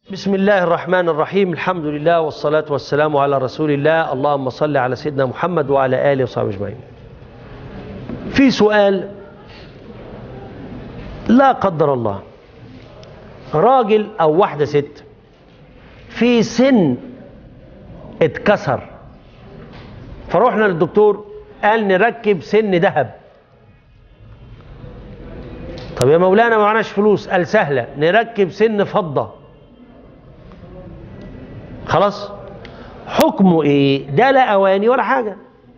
بسم الله الرحمن الرحيم الحمد لله والصلاة والسلام على رسول الله اللهم صل على سيدنا محمد وعلى آله وصحبه أجمعين في سؤال لا قدر الله راجل أو واحدة ست في سن اتكسر فروحنا للدكتور قال نركب سن ذهب طب يا مولانا ما معناش فلوس قال سهلة نركب سن فضة خلاص حكمه ايه ده لا اواني ولا حاجة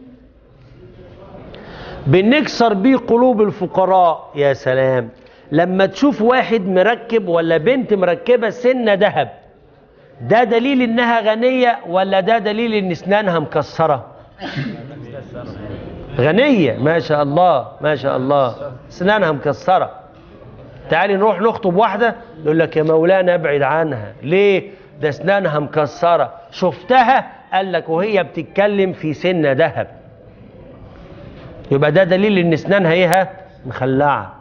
بنكسر بيه قلوب الفقراء يا سلام لما تشوف واحد مركب ولا بنت مركبة سنة ذهب ده دليل انها غنية ولا ده دليل ان اسنانها مكسرة غنية ما شاء الله ما شاء الله اسنانها مكسرة تعالي نروح نخطب واحدة يقول لك يا مولانا ابعد عنها ليه ده اسنانها مكسرة شفتها قال لك وهي بتتكلم في سن ذهب يبقى ده دليل ان اسنانها ايه مخلعة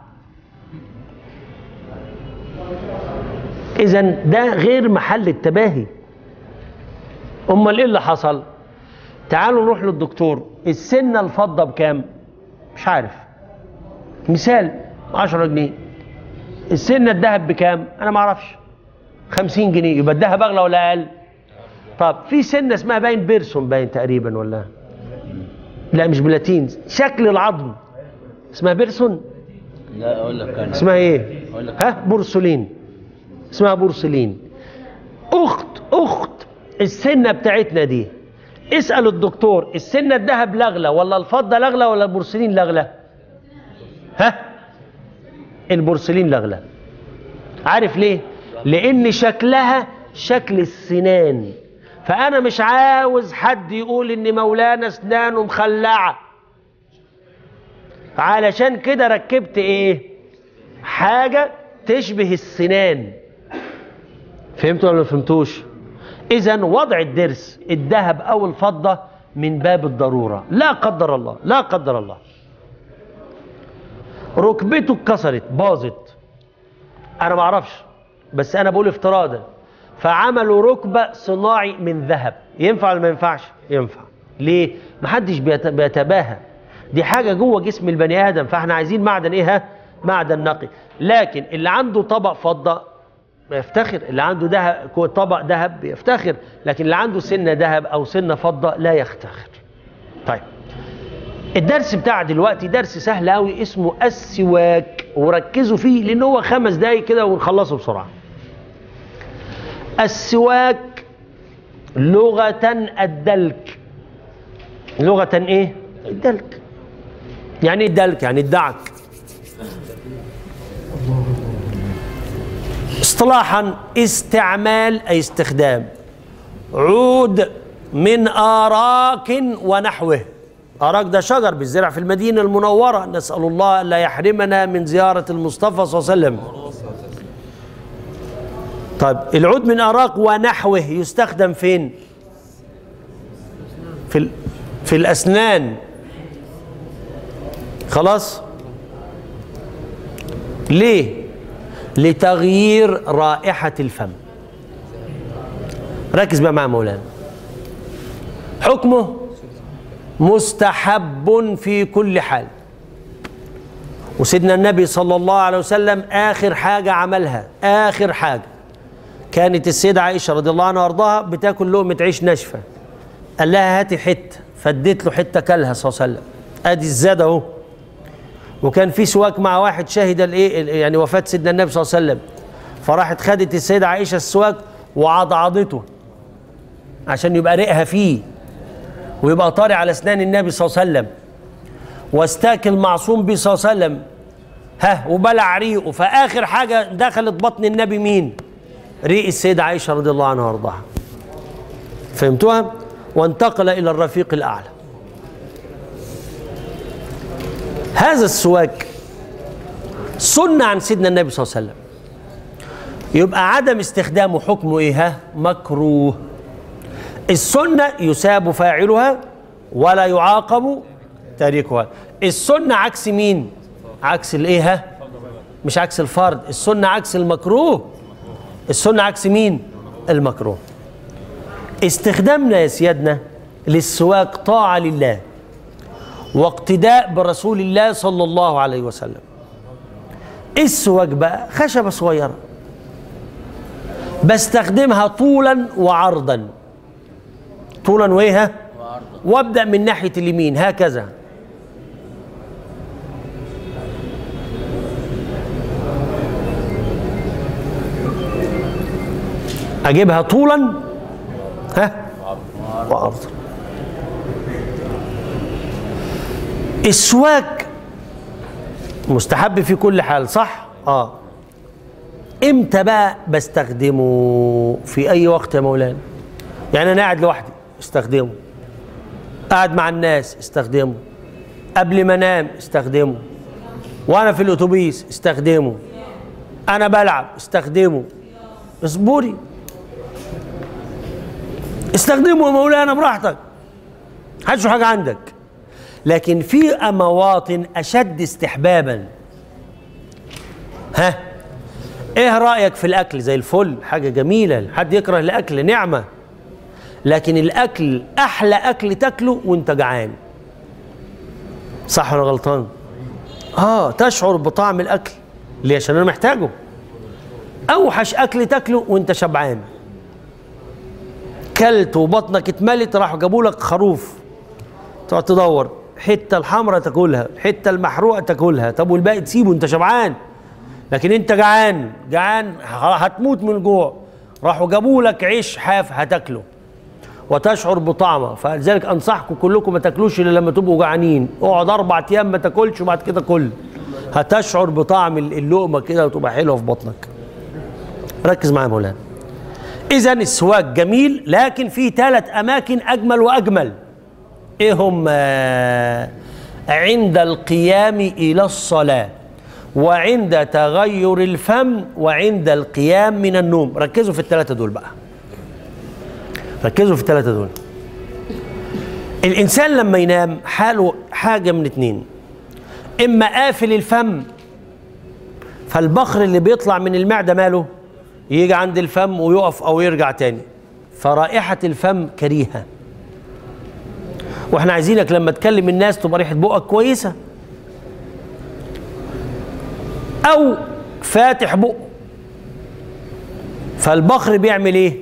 اذا ده غير محل التباهي امال ايه اللي حصل تعالوا نروح للدكتور السنه الفضه بكام مش عارف مثال 10 جنيه السنه الذهب بكام انا ما اعرفش 50 جنيه يبقى الذهب اغلى ولا اقل طب في سنه اسمها باين بيرسون باين تقريبا ولا لا مش بلاتين شكل العظم اسمها بيرسون لا اقول لك انا اسمها ايه أقول لك. ها بورسلين اسمها بورسلين اخت اخت السنه بتاعتنا دي اسال الدكتور السنه الذهب الاغلى ولا الفضه الاغلى ولا البورسلين الاغلى ها البورسلين الاغلى عارف ليه لان شكلها شكل السنان فانا مش عاوز حد يقول ان مولانا اسنانه مخلعه علشان كده ركبت ايه حاجه تشبه السنان فهمتوا ولا ما فهمتوش اذا وضع الدرس الذهب او الفضه من باب الضروره لا قدر الله لا قدر الله ركبته اتكسرت باظت انا ما اعرفش بس انا بقول افتراضا فعملوا ركبه صناعي من ذهب ينفع ولا ما ينفعش ينفع ليه محدش بيت- بيتباهى دي حاجه جوه جسم البني ادم فاحنا عايزين معدن ايه ها معدن نقي لكن اللي عنده طبق فضه يفتخر اللي عنده دهب كو- طبق ذهب يفتخر لكن اللي عنده سنه ذهب او سنه فضه لا يفتخر طيب الدرس بتاع دلوقتي درس سهل قوي اسمه السواك وركزوا فيه لان هو خمس دقايق كده ونخلصه بسرعه السواك لغة الدلك لغة ايه الدلك يعني ايه الدلك يعني الدعك اصطلاحا استعمال اي استخدام عود من آراك ونحوه أراك ده شجر بالزرع في المدينة المنورة نسأل الله أن لا يحرمنا من زيارة المصطفى صلى الله عليه وسلم طيب العود من أراك ونحوه يستخدم فين في, ال- في الأسنان خلاص ليه لتغيير رائحة الفم ركز بقى مع مولانا حكمه مستحب في كل حال وسيدنا النبي صلى الله عليه وسلم آخر حاجة عملها آخر حاجة كانت السيدة عائشة رضي الله عنها وارضاها بتاكل لقمة عيش ناشفة قال لها هاتي حتة فديت له حتة كلها صلى الله عليه وسلم ادي الزاد اهو وكان في سواك مع واحد شهد الايه يعني وفاة سيدنا النبي صلى الله عليه وسلم فراحت خدت السيدة عائشة السواك وعضعضته عشان يبقى ريقها فيه ويبقى طاري على اسنان النبي صلى الله عليه وسلم واستاك المعصوم به صلى الله عليه وسلم ها وبلع ريقه فاخر حاجه دخلت بطن النبي مين؟ ريق السيده عائشه رضي الله عنها وارضاها. فهمتوها؟ وانتقل الى الرفيق الاعلى. هذا السواك سنة عن سيدنا النبي صلى الله عليه وسلم يبقى عدم استخدامه حكمه ايه ها؟ مكروه السنة يساب فاعلها ولا يعاقب تاركها السنة عكس مين عكس الايه ها؟ مش عكس الفرض السنة عكس المكروه السنة عكس مين المكروه استخدامنا يا سيادنا للسواك طاعة لله واقتداء برسول الله صلى الله عليه وسلم السواك بقى خشبة صغيرة بستخدمها طولا وعرضا طولا وايه ها؟ وابدا من ناحيه اليمين هكذا اجيبها طولا ها وعرضا السواك مستحب في كل حال صح اه امتى بقى بستخدمه في اي وقت يا مولانا يعني انا قاعد لوحدي استخدمه قاعد مع الناس استخدمه قبل ما انام استخدمه وانا في الاتوبيس استخدمه انا بلعب استخدمه اصبري استخدمه يا مولانا براحتك محدش حاجه عندك لكن في مواطن اشد استحبابا ها ايه رايك في الاكل زي الفل حاجه جميله حد يكره الاكل نعمه لكن الاكل احلى اكل تاكله وانت جعان صح ولا غلطان اه تشعر بطعم الاكل ليه عشان انا محتاجه اوحش اكل تاكله وانت شبعان كلت وبطنك اتملت راحوا جابوا لك خروف تقعد تدور حته الحمراء تاكلها الحته المحروقه تاكلها طب والباقي تسيبه انت شبعان لكن انت جعان جعان هتموت من الجوع راحوا جابوا لك عيش حاف هتاكله وتشعر بطعمه فلذلك انصحكم كلكم ما تاكلوش الا لما تبقوا جعانين اقعد اربع ايام ما تاكلش وبعد كده كل هتشعر بطعم اللقمه كده وتبقى حلوه في بطنك ركز معايا يا مولانا اذا السواك جميل لكن في ثلاث اماكن اجمل واجمل ايه هم عند القيام الى الصلاه وعند تغير الفم وعند القيام من النوم ركزوا في الثلاثه دول بقى ركزوا في الثلاثه دول الانسان لما ينام حاله حاجه من اتنين اما قافل الفم فالبخر اللي بيطلع من المعده ماله يجي عند الفم ويقف او يرجع تاني فرائحه الفم كريهه واحنا عايزينك لما تكلم الناس تبقى ريحه بقك كويسه او فاتح بقه فالبخر بيعمل ايه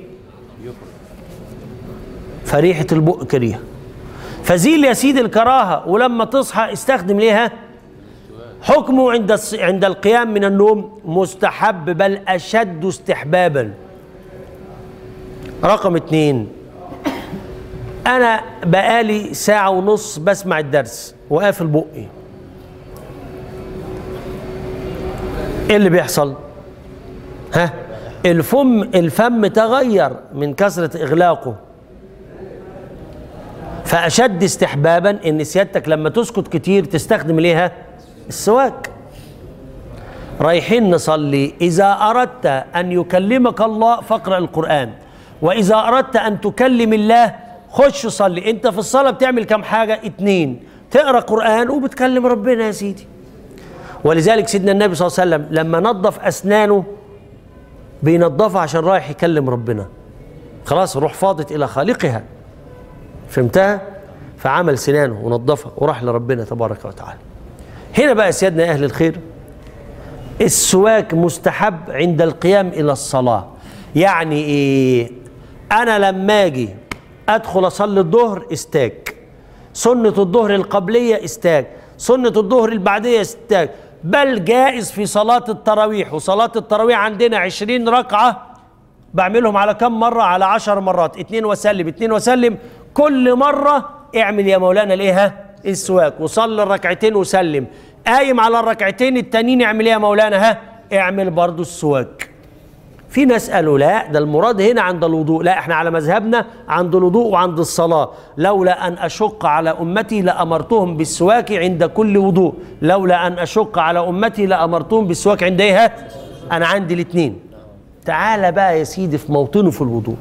فريحه البق كريهه فزيل يا سيدي الكراهه ولما تصحى استخدم ليها حكمه عند الص- عند القيام من النوم مستحب بل اشد استحبابا رقم اتنين انا بقالي ساعه ونص بسمع الدرس وقافل بقي ايه اللي بيحصل ها الفم الفم تغير من كثره اغلاقه فاشد استحبابا ان سيادتك لما تسكت كتير تستخدم ليها السواك رايحين نصلي اذا اردت ان يكلمك الله فاقرا القران واذا اردت ان تكلم الله خش صلي انت في الصلاه بتعمل كم حاجه اتنين تقرا قران وبتكلم ربنا يا سيدي ولذلك سيدنا النبي صلى الله عليه وسلم لما نظف اسنانه بينظفها عشان رايح يكلم ربنا خلاص روح فاضت الى خالقها فهمتها فعمل سنانه ونظفها وراح لربنا تبارك وتعالى هنا بقى يا سيادنا اهل الخير السواك مستحب عند القيام الى الصلاه يعني ايه انا لما اجي ادخل اصلي الظهر استاك سنه الظهر القبليه استاك سنه الظهر البعديه استاك بل جائز في صلاه التراويح وصلاه التراويح عندنا عشرين ركعه بعملهم على كم مرة؟ على عشر مرات اتنين وسلم اتنين وسلم كل مرة اعمل يا مولانا الايه السواك وصلي الركعتين وسلم قايم على الركعتين التانيين اعمل ايه يا مولانا ها اعمل برضو السواك في ناس قالوا لا ده المراد هنا عند الوضوء لا احنا على مذهبنا عند الوضوء وعند الصلاة لولا أن أشق على أمتي لأمرتهم بالسواك عند كل وضوء لولا أن أشق على أمتي لأمرتهم بالسواك عند ايه ها؟ أنا عندي الاثنين تعالى بقى يا سيدي في موطنه في الوضوء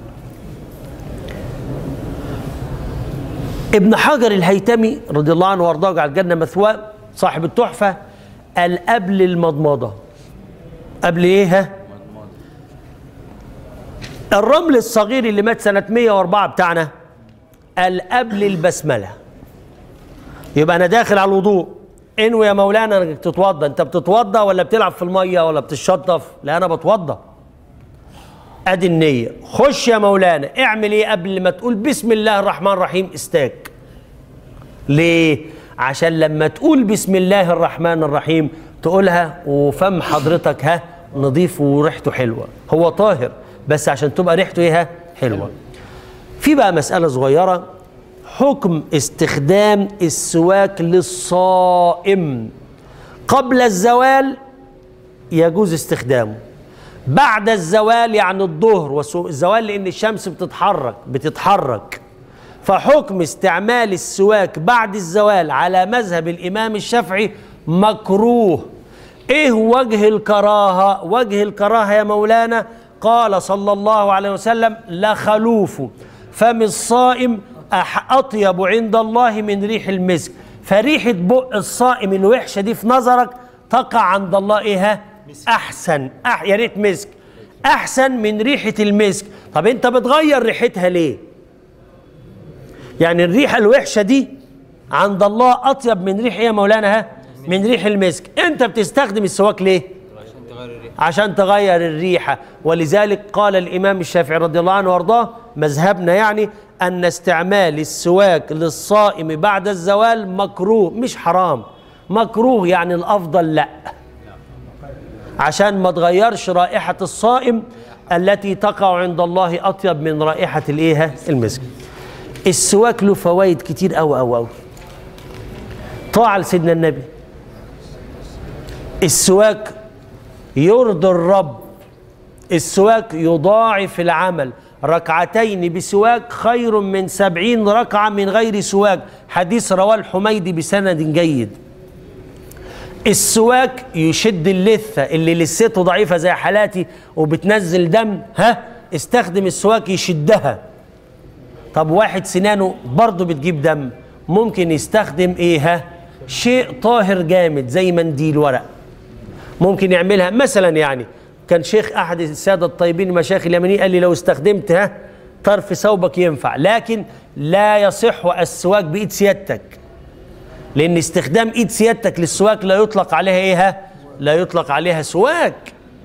ابن حجر الهيتمي رضي الله عنه وارضاه على الجنه مثواه صاحب التحفه قال قبل المضمضه قبل ايه ها الرمل الصغير اللي مات سنة 104 بتاعنا قال قبل البسملة يبقى أنا داخل على الوضوء انوي يا مولانا انك تتوضى انت بتتوضى ولا بتلعب في المية ولا بتشطف لا انا بتوضى ادي النية خش يا مولانا اعمل ايه قبل ما تقول بسم الله الرحمن الرحيم استاك ليه عشان لما تقول بسم الله الرحمن الرحيم تقولها وفم حضرتك ها نظيف وريحته حلوة هو طاهر بس عشان تبقى ريحته ايه ها حلوة في بقى مسألة صغيرة حكم استخدام السواك للصائم قبل الزوال يجوز استخدامه بعد الزوال يعني الظهر والزوال لان الشمس بتتحرك بتتحرك فحكم استعمال السواك بعد الزوال على مذهب الامام الشافعي مكروه ايه وجه الكراهه وجه الكراهه يا مولانا قال صلى الله عليه وسلم لخلوف فم الصائم أح- اطيب عند الله من ريح المسك فريحه بق الصائم الوحشه دي في نظرك تقع عند الله ايه ها؟ احسن أح يا ريت مسك احسن من ريحه المسك طب انت بتغير ريحتها ليه يعني الريحه الوحشه دي عند الله اطيب من ريح ايه يا مولانا ها من ريح المسك انت بتستخدم السواك ليه عشان تغير الريحة ولذلك قال الإمام الشافعي رضي الله عنه وارضاه مذهبنا يعني أن استعمال السواك للصائم بعد الزوال مكروه مش حرام مكروه يعني الأفضل لا عشان ما تغيرش رائحة الصائم التي تقع عند الله أطيب من رائحة الإيه المسك السواك له فوائد كتير أوي أوي أوي طاعة لسيدنا النبي السواك يرضي الرب السواك يضاعف العمل ركعتين بسواك خير من سبعين ركعة من غير سواك حديث رواه الحميدي بسند جيد السواك يشد اللثة اللي لثته ضعيفة زي حالاتي وبتنزل دم ها استخدم السواك يشدها طب واحد سنانه برضه بتجيب دم ممكن يستخدم ايه ها شيء طاهر جامد زي منديل ورق ممكن يعملها مثلا يعني كان شيخ احد الساده الطيبين المشايخ اليمنيين قال لي لو استخدمت ها طرف ثوبك ينفع لكن لا يصح السواك بايد سيادتك لان استخدام ايد سيادتك للسواك لا يطلق عليها ايه ها لا يطلق عليها سواك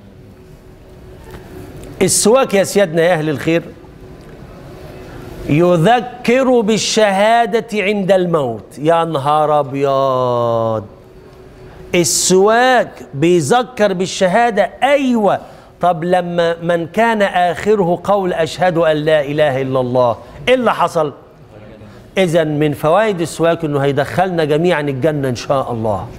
السواك يا سيادنا يا اهل الخير يذكر بالشهاده عند الموت يا نهار ابيض السواك بيذكر بالشهادة أيوة طب لما من كان آخره قول أشهد أن لا إله إلا الله إيه اللي حصل إذا من فوائد السواك أنه هيدخلنا جميعا الجنة إن شاء الله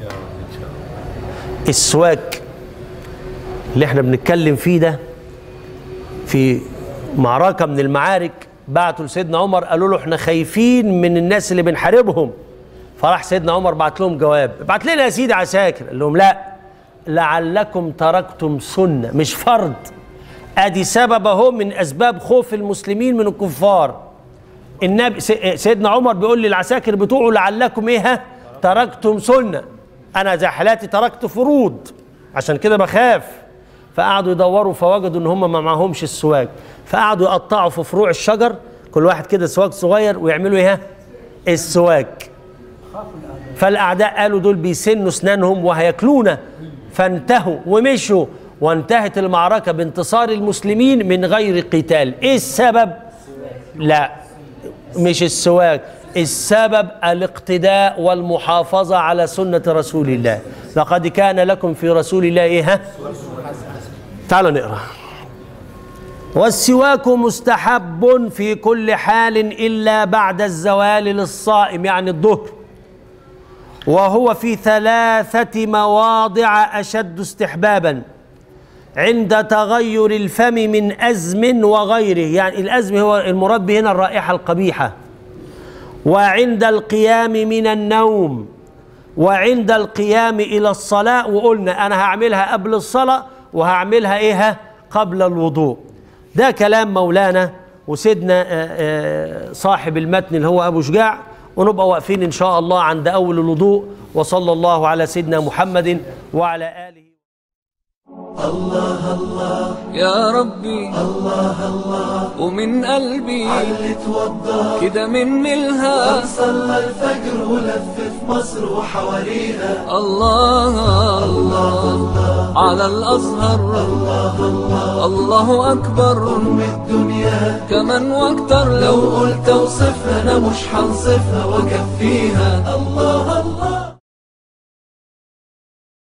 السواك اللي احنا بنتكلم فيه ده في معركة من المعارك بعتوا لسيدنا عمر قالوا له احنا خايفين من الناس اللي بنحاربهم فراح سيدنا عمر بعت لهم جواب ابعت لنا يا سيدي عساكر قال لهم لا لعلكم تركتم سنة مش فرض ادي سبب اهو من اسباب خوف المسلمين من الكفار النبي سي- سيدنا عمر بيقول للعساكر بتوعه لعلكم ايه ها؟ تركتم سنة انا زي حالاتي تركت فروض عشان كده بخاف فقعدوا يدوروا فوجدوا ان هم ما معهمش السواك فقعدوا يقطعوا في فروع الشجر كل واحد كده سواك صغير ويعملوا ايه ها؟ السواك فالاعداء قالوا دول بيسنوا اسنانهم وهياكلونا فانتهوا ومشوا وانتهت المعركه بانتصار المسلمين من غير قتال ايه السبب لا مش السواك السبب الاقتداء والمحافظه على سنه رسول الله لقد كان لكم في رسول الله ايه ها تعالوا نقرا والسواك مستحب في كل حال الا بعد الزوال للصائم يعني الظهر وهو في ثلاثة مواضع أشد استحبابا عند تغير الفم من أزم وغيره يعني الأزم هو المراد به هنا الرائحة القبيحة وعند القيام من النوم وعند القيام إلى الصلاة وقلنا أنا هعملها قبل الصلاة وهعملها إيه قبل الوضوء ده كلام مولانا وسيدنا آه، آه، صاحب المتن اللي هو أبو شجاع ونبقى واقفين إن شاء الله عند أول الوضوء وصلى الله على سيدنا محمد وعلى آله يا ربي الله الله ومن قلبي اللي توضى كده من ملها صلى الفجر ولف في مصر وحواليها الله الله على الأزهر الله أكبر أم الدنيا كمان واكتر لو لو قلت اوصفها انا مش هنصفها واكفيها الله